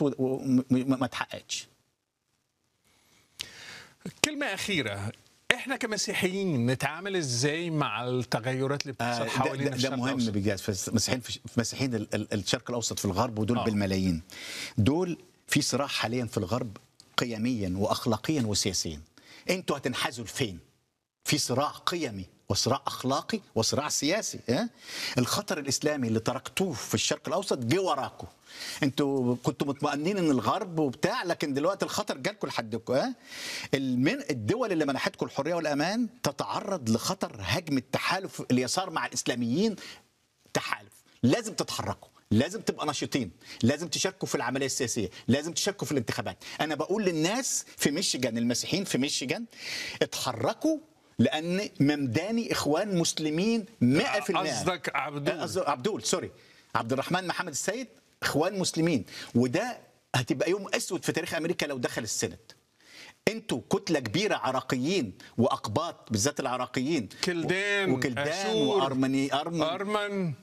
و- وما ما اتحققتش كلمة أخيرة احنا كمسيحيين نتعامل ازاي مع التغيرات اللي آه، بتحصل ده, حوالين ده, ده الشرق مهم الأوسط؟ بجد في مسيحيين في مسيحيين ال- ال- الشرق الاوسط في الغرب ودول آه. آه. بالملايين دول في صراع حاليا في الغرب قيميا واخلاقيا وسياسيا انتوا هتنحازوا لفين في صراع قيمي وصراع اخلاقي وصراع سياسي اه؟ الخطر الاسلامي اللي تركتوه في الشرق الاوسط جه وراكم انتوا كنتوا مطمئنين ان الغرب وبتاع لكن دلوقتي الخطر جالكم لحدكم اه المن الدول اللي منحتكم الحريه والامان تتعرض لخطر هجم التحالف اليسار مع الاسلاميين تحالف لازم تتحركوا لازم تبقى نشيطين لازم تشاركوا في العمليه السياسيه لازم تشاركوا في الانتخابات انا بقول للناس في ميشيغان المسيحيين في ميشيغان اتحركوا لان ممداني اخوان مسلمين 100% قصدك عبدول. آه، قصدي عبدول سوري عبد الرحمن محمد السيد اخوان مسلمين وده هتبقى يوم اسود في تاريخ امريكا لو دخل السنت انتوا كتله كبيره عراقيين واقباط بالذات العراقيين كلدان وكلدان أشور، وارمني أرمن أرمن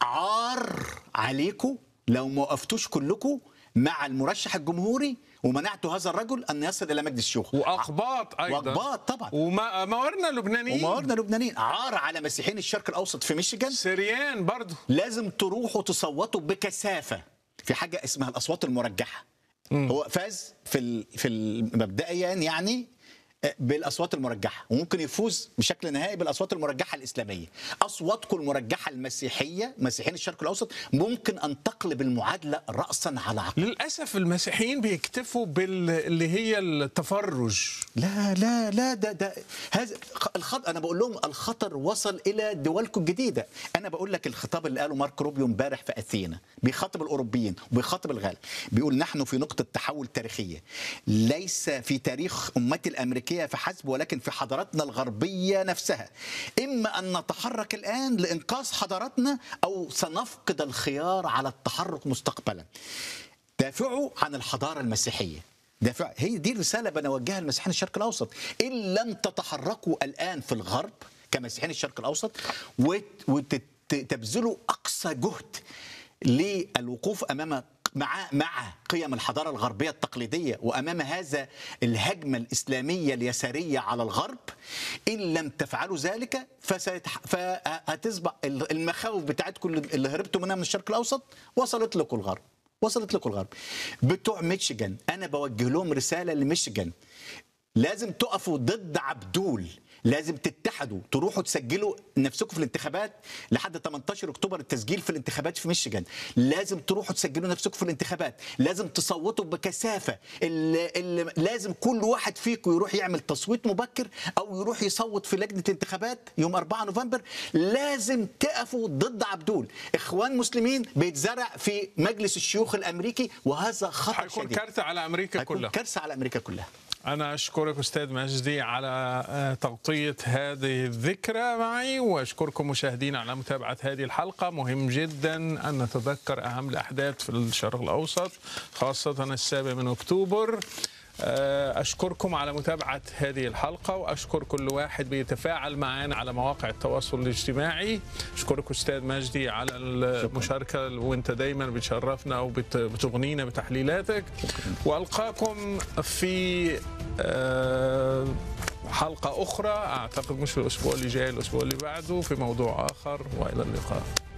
عار عليكم لو ما وقفتوش كلكم مع المرشح الجمهوري ومنعتوا هذا الرجل ان يصل الى مجلس الشيوخ وأقباط أيضا وأقباط طبعا. وموارنا لبنانيين وموارنا لبنانيين عار على مسيحيين الشرق الاوسط في ميشيغان سريان برضو لازم تروحوا تصوتوا بكثافه في حاجه اسمها الاصوات المرجحه هو فاز في ال... في ال- مبدئيا يعني آه، بالاصوات المرجحه وممكن يفوز بشكل نهائي بالاصوات المرجحه الاسلاميه اصواتكم المرجحه المسيحيه مسيحيين الشرق الاوسط ممكن ان تقلب المعادله راسا على عقب للأسف المسيحيين بيكتفوا باللي هي التفرج لا لا لا ده ده هذا الخط انا بقول لهم الخطر وصل الى دولكم الجديده انا بقول لك الخطاب اللي قاله مارك روبيو امبارح في اثينا بيخاطب الاوروبيين وبيخاطب الغرب بيقول نحن في نقطه تحول تاريخيه ليس في تاريخ امتي الامريكيه فحسب ولكن في حضارتنا الغربيه نفسها اما ان نتحرك الان لانقاذ حضارتنا او سنفقد الخيار على التحرك مستقبلا دافعوا عن الحضاره المسيحيه دافع هي دي الرساله بنوجهها لمسيحيين الشرق الاوسط ان لم تتحركوا الان في الغرب كمسيحيين الشرق الاوسط وتبذلوا اقصى جهد للوقوف امام مع مع قيم الحضاره الغربيه التقليديه وامام هذا الهجمه الاسلاميه اليساريه على الغرب ان لم تفعلوا ذلك فسيتح... فهتصبح المخاوف بتاعتكم اللي هربتوا منها من الشرق الاوسط وصلت لكم الغرب وصلت لكم الغرب بتوع ميشيغان انا بوجه لهم رساله لميشيغان لازم تقفوا ضد عبدول لازم تتحدوا تروحوا تسجلوا نفسكم في الانتخابات لحد 18 اكتوبر التسجيل في الانتخابات في ميشيغان لازم تروحوا تسجلوا نفسكم في الانتخابات لازم تصوتوا بكثافه اللي اللي لازم كل واحد فيكم يروح يعمل تصويت مبكر او يروح يصوت في لجنه الانتخابات يوم 4 نوفمبر لازم تقفوا ضد عبدول اخوان مسلمين بيتزرع في مجلس الشيوخ الامريكي وهذا خطر هيكون شديد كارثة على أمريكا هيكون كلها كارثه على امريكا كلها أنا أشكرك أستاذ مجدي على آه، تغطية هذه الذكرى معي وأشكركم مشاهدينا على متابعة هذه الحلقة مهم جدا أن نتذكر أهم الأحداث في الشرق الأوسط خاصة السابع من أكتوبر آه، أشكركم على متابعة هذه الحلقة وأشكر كل واحد بيتفاعل معنا على مواقع التواصل الاجتماعي أشكرك أستاذ مجدي على المشاركة وأنت دايما بتشرفنا وبتغنينا بتحليلاتك وألقاكم في آه، حلقة أخرى أعتقد مش في الأسبوع اللي جاي الأسبوع اللي بعده في موضوع آخر وإلى اللقاء